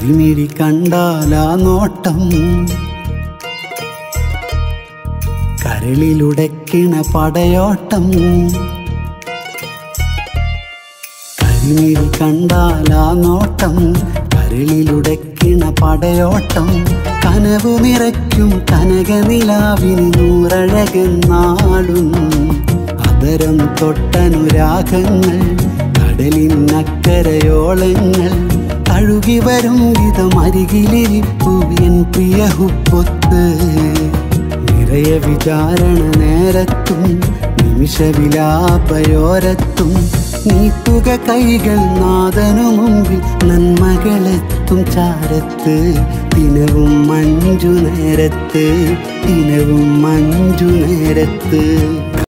കരിമിഴി കണ്ടാലാ നോട്ടം കരളിലുടക്കിണ പടയോട്ടം കരിമിഴി കണ്ടാലാ നോട്ടം കരളിലുടക്കിണ പടയോട്ടം കനവു നിറയ്ക്കും കനകനിലാവിന് നൂറഴകെന്നാളും അതരം തൊട്ടനുരാഗങ്ങൾ കടലിനക്കരയോളങ്ങൾ കഴുകി വരും വിധം അരികിലിരിപ്പു എൻ പ്രിയ ഹുപ്പൊത്ത് നിറയെ വിചാരണ നേരത്തും നിമിഷവിലാപയോരത്തും നീട്ടുക കൈകൾ നാദനു മുമ്പിൽ നന്മകളെത്തും ചാരത്ത് ദിനവും മഞ്ചു നേരത്ത് ദിനവും മഞ്ചു നേരത്ത്